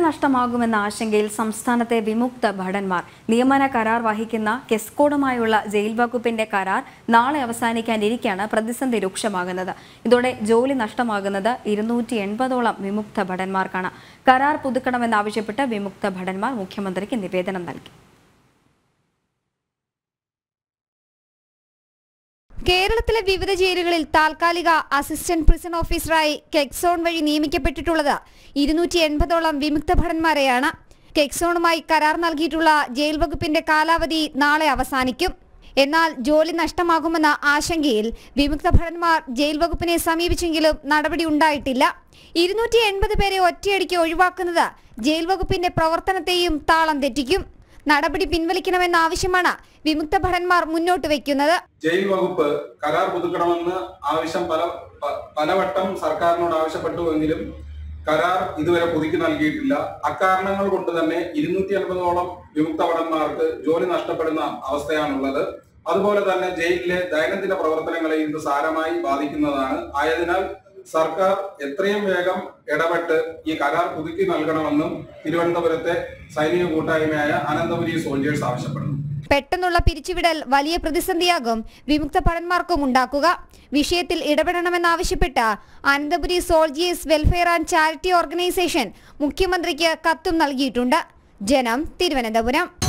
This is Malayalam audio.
നഷ്ടമാകുമെന്ന ആശങ്കയിൽ സംസ്ഥാനത്തെ വിമുക്ത ഭടന്മാർ നിയമന കരാർ വഹിക്കുന്ന കെസ്കോഡുമായുള്ള ജയിൽ വകുപ്പിന്റെ കരാർ നാളെ അവസാനിക്കാനിരിക്കെയാണ് പ്രതിസന്ധി രൂക്ഷമാകുന്നത് ഇതോടെ ജോലി നഷ്ടമാകുന്നത് ഇരുന്നൂറ്റി എൺപതോളം വിമുക്ത ഭടന്മാർക്കാണ് കരാർ പുതുക്കണമെന്നാവശ്യപ്പെട്ട് വിമുക്ത ഭടന്മാർ മുഖ്യമന്ത്രിക്ക് നിവേദനം നൽകി കേരളത്തിലെ വിവിധ ജയിലുകളിൽ താൽക്കാലിക അസിസ്റ്റന്റ് പ്രിസൺ ഓഫീസറായി കെക്സോൺ വഴി നിയമിക്കപ്പെട്ടിട്ടുള്ളത് ഇരുന്നൂറ്റി എൺപതോളം വിമുക്ത ഭടന്മാരെയാണ് കെക്സോണുമായി കരാർ നൽകിയിട്ടുള്ള ജയിൽ വകുപ്പിന്റെ കാലാവധി നാളെ അവസാനിക്കും എന്നാൽ ജോലി നഷ്ടമാകുമെന്ന ആശങ്കയിൽ വിമുക്ത ഭടന്മാർ ജയിൽ വകുപ്പിനെ സമീപിച്ചെങ്കിലും നടപടി ഉണ്ടായിട്ടില്ല ഇരുന്നൂറ്റി എൺപത് പേരെ ഒറ്റയടിക്ക് ഒഴിവാക്കുന്നത് ജയിൽ വകുപ്പിന്റെ പ്രവർത്തനത്തെയും താളം തെറ്റിക്കും നടപടി പിൻവലിക്കണമെന്ന ആവശ്യമാണ് വിമുക്ത ഭടന്മാർ മുന്നോട്ട് വയ്ക്കുന്നത് ജയിൽ വകുപ്പ് കരാർ പുതുക്കണമെന്ന് ആവശ്യം പല പ- പലവട്ടം സർക്കാരിനോട് ആവശ്യപ്പെട്ടുവെങ്കിലും കരാർ ഇതുവരെ പുതുക്കി നൽകിയിട്ടില്ല അക്കാരണങ്ങൾ കൊണ്ട് തന്നെ ഇരുന്നൂറ്റി അൻപതോളം വിമുക്ത ഭടന്മാർക്ക് ജോലി നഷ്ടപ്പെടുന്ന അവസ്ഥയാണുള്ളത് അതുപോലെ തന്നെ ജയിലിലെ ദൈനംദിന പ്രവർത്തനങ്ങളെ ഇത് സാരമായി ബാധിക്കുന്നതാണ് ആയതിനാൽ സർക്കാർ എത്രയും വേഗം ഇടപെട്ട് ഈ കരാർ പുതുക്കി നൽകണമെന്നും തിരുവനന്തപുരത്തെ സൈനിക കൂട്ടായ്മയായ അനന്തപുരി സോൾജേഴ്സ് ആവശ്യപ്പെടുന്നു പെട്ടെന്നുള്ള പിരിച്ചുവിടൽ വലിയ പ്രതിസന്ധിയാകും വിമുക്ത ഭടന്മാർക്കും ഉണ്ടാക്കുക വിഷയത്തിൽ ഇടപെടണമെന്നാവശ്യപ്പെട്ട് Ananthapuri soldiers welfare and charity organisation മുഖ്യമന്ത്രിക്ക് കത്തും നൽകിയിട്ടുണ്ട് ജനം തിരുവനന്തപുരം